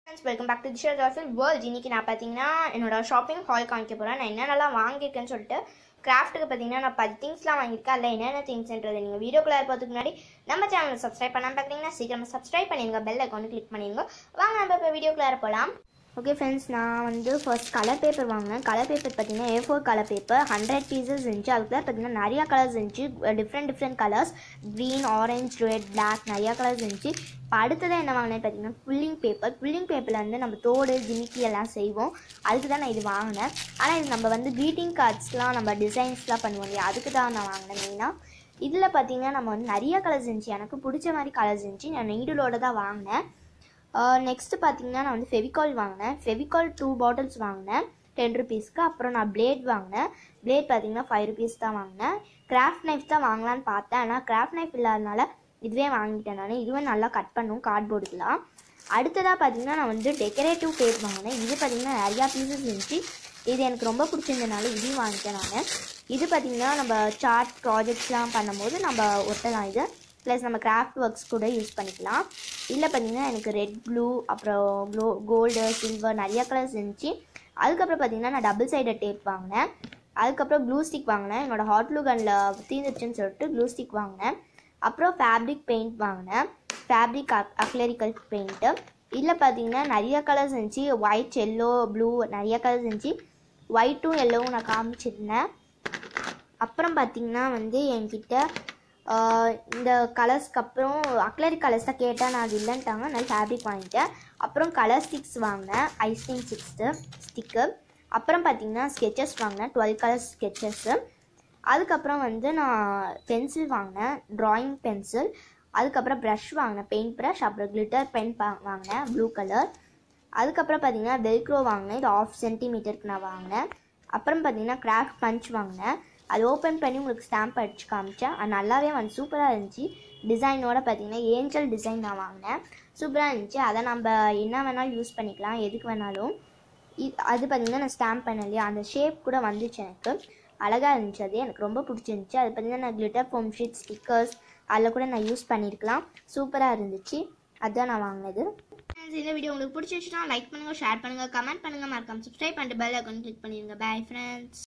friends welcome back to Disha ஜாஃபில் world இன்னைக்கு நான் பார்த்தீங்கன்னா என்னோட ஷாப்பிங் ஹால் காமிக்க போகிறேன் நான் என்னென்னலாம் வாங்கியிருக்கேன்னு சொல்லிட்டு கிராஃப்ட்டுக்கு பார்த்தீங்கன்னா நான் பத்து திங்ஸ்லாம் வாங்கியிருக்கேன் அதில் என்னென்ன திங்ஸ்ன்றது நீங்கள் வீடியோக்குள்ளே போகிறதுக்கு முன்னாடி நம்ம சேனலை சப்ஸ்கிரைப் பண்ணாமல் பார்க்குறீங்கன்னா சீக்கிரமாக சப்ஸ்கிரைப் பண்ணிடுங்க பெல் ஐக்கானு கிளிக் பண்ணிடுங்க வாங்க நம்ம இப்போ வீடியோக்குள்ளே போகலாம் ஓகே ஃப்ரெண்ட்ஸ் நான் வந்து ஃபர்ஸ்ட் கலர் பேப்பர் வாங்கினேன் கலர் பேப்பர் பார்த்தீங்கன்னா A four colour paper hundred pieces இருந்துச்சு அதுக்குள்ள பார்த்தீங்கன்னா நிறையா கலர்ஸ் இருந்துச்சு different different colours green orange red black நிறையா கலர்ஸ் இருந்துச்சு இப்போ அடுத்ததாக என்ன வாங்கினேன் பார்த்தீங்கன்னா புல்லிங் பேப்பர் புல்லிங் பேப்பரில் வந்து நம்ம தோடு ஜிமிக்கி எல்லாம் செய்வோம் அதுக்கு தான் நான் இது வாங்கினேன் ஆனால் இது நம்ம வந்து க்ரீட்டிங் கார்ட்ஸ்லாம் நம்ம டிசைன்ஸ்லாம் பண்ணுவோம் இல்லையா அதுக்கு தான் நான் வாங்கினேன் மெயினாக இதில் பார்த்தீங்கன்னா நம்ம வந்து நிறைய கலர்ஸ் இருந்துச்சு எனக்கு பிடிச்ச மாதிரி கலர்ஸ் இருந்துச்சு நான் நெய்டலோட தான் வாங்கினேன் நெக்ஸ்ட்டு பார்த்தீங்கன்னா நான் வந்து ஃபெவிகால் வாங்கினேன் ஃபெவிகால் டூ பாட்டில்ஸ் வாங்கினேன் டென் ருபீஸ்க்கு அப்புறம் நான் பிளேட் வாங்கினேன் பிளேட் பார்த்தீங்கன்னா ஃபைவ் ருபீஸ் தான் வாங்கினேன் கிராஃப்ட் நைஃப் தான் வாங்கலான்னு பார்த்தேன் ஆனால் கிராஃப்ட் நைஃப் இல்லாதனால இதுவே வாங்கிட்டேன் நான் இதுவே நல்லா கட் பண்ணும் கார்ட்போர்டுக்குலாம் அடுத்ததாக பார்த்தீங்கன்னா நான் வந்து டெக்கரேட்டிவ் டேப் வாங்கினேன் இது பார்த்தீங்கன்னா நிறையா பீசஸ் இருந்துச்சு இது எனக்கு ரொம்ப பிடிச்சிருந்தனால இதையும் வாங்கிட்டேன் நான் இது பார்த்தீங்கன்னா நம்ம சார்ட் ப்ராஜெக்ட்ஸ்லாம் பண்ணும்போது நம்ம ஒட்டலாம் இது ப்ளஸ் நம்ம கிராஃப்ட் ஒர்க்ஸ் கூட யூஸ் பண்ணிக்கலாம் இதில் பார்த்தீங்கன்னா எனக்கு ரெட் ப்ளூ அப்புறம் க்ளோ கோல்டு சில்வர் நிறைய கலர்ஸ் இருந்துச்சு அதுக்கப்புறம் பார்த்தீங்கன்னா நான் டபுள் சைடட் டேப் வாங்கினேன் அதுக்கப்புறம் க்ளூ ஸ்டிக் வாங்கினேன் என்னோட ஹாட் க்ளூ கனில் தீர்ந்துச்சுன்னு சொல்லிட்டு க்ளூ ஸ்டிக் வாங்கினேன் அப்புறம் ஃபேப்ரிக் பெயிண்ட் வாங்கினேன் ஃபேப்ரிக் அக்லரிக்கல் பெயிண்ட்டு இதில் பார்த்தீங்கன்னா நிறைய கலர்ஸ் இருந்துச்சு ஒயிட் எல்லோ ப்ளூ நிறைய கலர்ஸ் இருந்துச்சு ஒயிட்டும் எல்லோவும் நான் காமிச்சிருந்தேன் அப்புறம் பார்த்தீங்கன்னா வந்து என்கிட்ட ஆஹ், இந்த கலர்ஸ்க்கு அப்புறம் அக்லரிக் கலர்ஸ் தான் கேட்டால் நான் அது இல்லைன்ட்டாங்க நான் ஃபேப்ரிக் வாங்கிட்டேன் அப்புறம் கலர் ஸ்டிக்ஸ் வாங்கினேன் ஐஸ்கிரீம் ஸ்டிக்ஸு ஸ்டிக்கு அப்புறம் பார்த்தீங்கன்னா ஸ்கெச்சஸ் வாங்கினேன் டுவெல் கலர் ஸ்கெச்சஸ்ஸு அதுக்கப்புறம் வந்து நான் பென்சில் வாங்கினேன் ட்ராயிங் பென்சில் அதுக்கப்புறம் ப்ரஷ் வாங்கினேன் பெயிண்ட் ப்ரஷ் அப்புறம் கிளிட்டர் பென் வாங்கினேன் ப்ளூ கலர் அதுக்கப்புறம் பார்த்தீங்கன்னா வெல்க்ரோ வாங்கினேன் இது ஆஃப் சென்டிமீட்டருக்கு நான் வாங்கினேன் அப்புறம் பார்த்தீங்கன்னா கிராஃப்ட் பஞ்ச் வாங்கினேன் அது ஓப்பன் பண்ணி உங்களுக்கு ஸ்டாம்ப் அடிச்சு காமிச்சேன் அது நல்லாவே வந்து சூப்பராக இருந்துச்சு டிசைனோட பார்த்தீங்கன்னா ஏஞ்சல் டிசைன் நான் வாங்கினேன் சூப்பராக இருந்துச்சு அதை நம்ம என்ன வேணாலும் யூஸ் பண்ணிக்கலாம் எதுக்கு வேணாலும் இ- அது பார்த்தீங்கன்னா நான் ஸ்டாம்ப் பண்ணேன் இல்லையா அந்த ஷேப் கூட வந்துச்சு எனக்கு அழகாக இருந்துச்சு அது எனக்கு ரொம்ப பிடிச்சிருந்துச்சு அது பார்த்தீங்கன்னா நான் கிளிட்டர் ஃபோம் ஷீட் ஸ்டிக்கர்ஸ் அதில் கூட நான் யூஸ் பண்ணியிருக்கலாம் சூப்பராக இருந்துச்சு அதுதான் நான் வாங்கினது இந்த வீடியோ உங்களுக்கு பிடிச்சிருச்சுன்னா லைக் பண்ணுங்கள் ஷேர் பண்ணுங்கள் கமெண்ட் பண்ணுங்கள் மறக்காம சப்ஸ்கிரைப் பண்ணிட்டு பெல் ஐக்கான் கிளிக் பண்ணிடுங்க பை ஃப்ரெண்ட்ஸ்